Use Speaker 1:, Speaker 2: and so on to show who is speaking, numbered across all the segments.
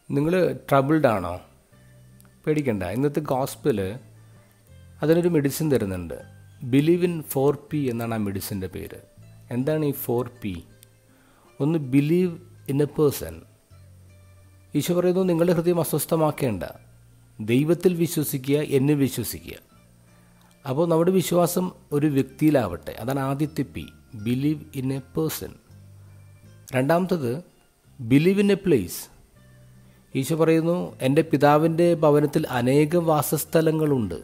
Speaker 1: നിങ്ങൾ ട്രബിൾഡ് ആണോ പേടിക്കണ്ട ഇന്നത്തെ ഗോസ്പിൽ അതിനൊരു മെഡിസിൻ തരുന്നുണ്ട് ബിലീവ് ഇൻ ഫോർ പി എന്നാണ് ആ മെഡിസിൻ്റെ പേര് എന്താണ് ഈ ഫോർ പി ഒന്ന് ബിലീവ് ഇൻ എ പേഴ്സൺ ഈശോ പറയുന്നു നിങ്ങളുടെ ഹൃദയം അസ്വസ്ഥമാക്കേണ്ട ദൈവത്തിൽ വിശ്വസിക്കുക എന്നിൽ വിശ്വസിക്കുക അപ്പോൾ നമ്മുടെ വിശ്വാസം ഒരു വ്യക്തിയിലാവട്ടെ അതാണ് ആദ്യത്തെ P believe in a person രണ്ടാമത്തത് ബിലീവ് ഇൻ എ പ്ലേസ് ഈശോ പറയുന്നു എൻ്റെ പിതാവിൻ്റെ ഭവനത്തിൽ അനേകം വാസസ്ഥലങ്ങളുണ്ട്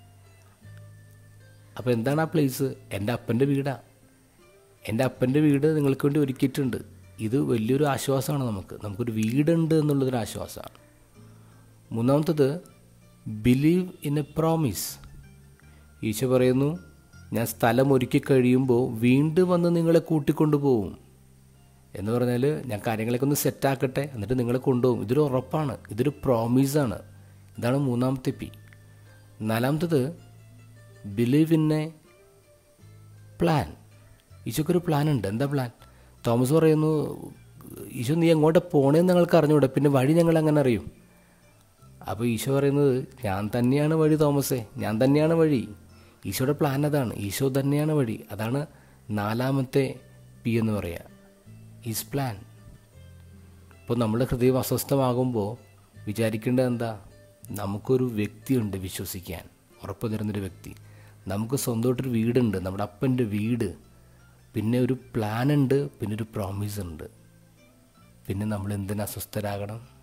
Speaker 1: അപ്പോൾ എന്താണ് ആ പ്ലേസ് എൻ്റെ അപ്പൻ്റെ വീടാണ് എൻ്റെ അപ്പൻ്റെ വീട് നിങ്ങൾക്ക് വേണ്ടി ഒരുക്കിയിട്ടുണ്ട് ഇത് വലിയൊരു ആശ്വാസമാണ് നമുക്ക് നമുക്കൊരു വീടുണ്ട് എന്നുള്ളതൊരു ആശ്വാസമാണ് മൂന്നാമത്തത് ബിലീവ് ഇൻ എ പ്രോമിസ് ഈശോ പറയുന്നു ഞാൻ സ്ഥലം ഒരുക്കി കഴിയുമ്പോൾ വീണ്ടും വന്ന് നിങ്ങളെ കൂട്ടിക്കൊണ്ടു പോവും എന്ന് പറഞ്ഞാൽ ഞാൻ കാര്യങ്ങളൊക്കെ ഒന്ന് സെറ്റാക്കട്ടെ എന്നിട്ട് നിങ്ങളെ കൊണ്ടുപോകും ഇതൊരു ഉറപ്പാണ് ഇതൊരു പ്രോമിസാണ് ഇതാണ് മൂന്നാമത്തെ പി നാലാമത്തത് ബിലീവ് ഇൻ എ പ്ലാൻ ഈശോക്കൊരു പ്ലാൻ ഉണ്ട് എന്താ പ്ലാൻ തോമസ് പറയുന്നു ഈശോ നീ എങ്ങോട്ട് പോണേന്ന് ഞങ്ങൾക്ക് അറിഞ്ഞൂടെ പിന്നെ വഴി ഞങ്ങൾ അങ്ങനെ അറിയും അപ്പോൾ ഈശോ പറയുന്നത് ഞാൻ തന്നെയാണ് വഴി തോമസേ ഞാൻ തന്നെയാണ് വഴി ഈശോയുടെ പ്ലാൻ അതാണ് ഈശോ തന്നെയാണ് വഴി അതാണ് നാലാമത്തെ പി എന്ന് പറയുക ഈസ് പ്ലാൻ ഇപ്പോൾ നമ്മുടെ ഹൃദയം അസ്വസ്ഥമാകുമ്പോൾ വിചാരിക്കേണ്ടത് എന്താ നമുക്കൊരു വ്യക്തിയുണ്ട് വിശ്വസിക്കാൻ ഉറപ്പ് തരുന്നൊരു വ്യക്തി നമുക്ക് സ്വന്തമായിട്ടൊരു വീടുണ്ട് നമ്മുടെ അപ്പൻ്റെ വീട് പിന്നെ ഒരു പ്ലാൻ ഉണ്ട് പിന്നെ ഒരു പ്രോമിസ് ഉണ്ട് പിന്നെ നമ്മൾ എന്തിനു അസ്വസ്ഥരാകണം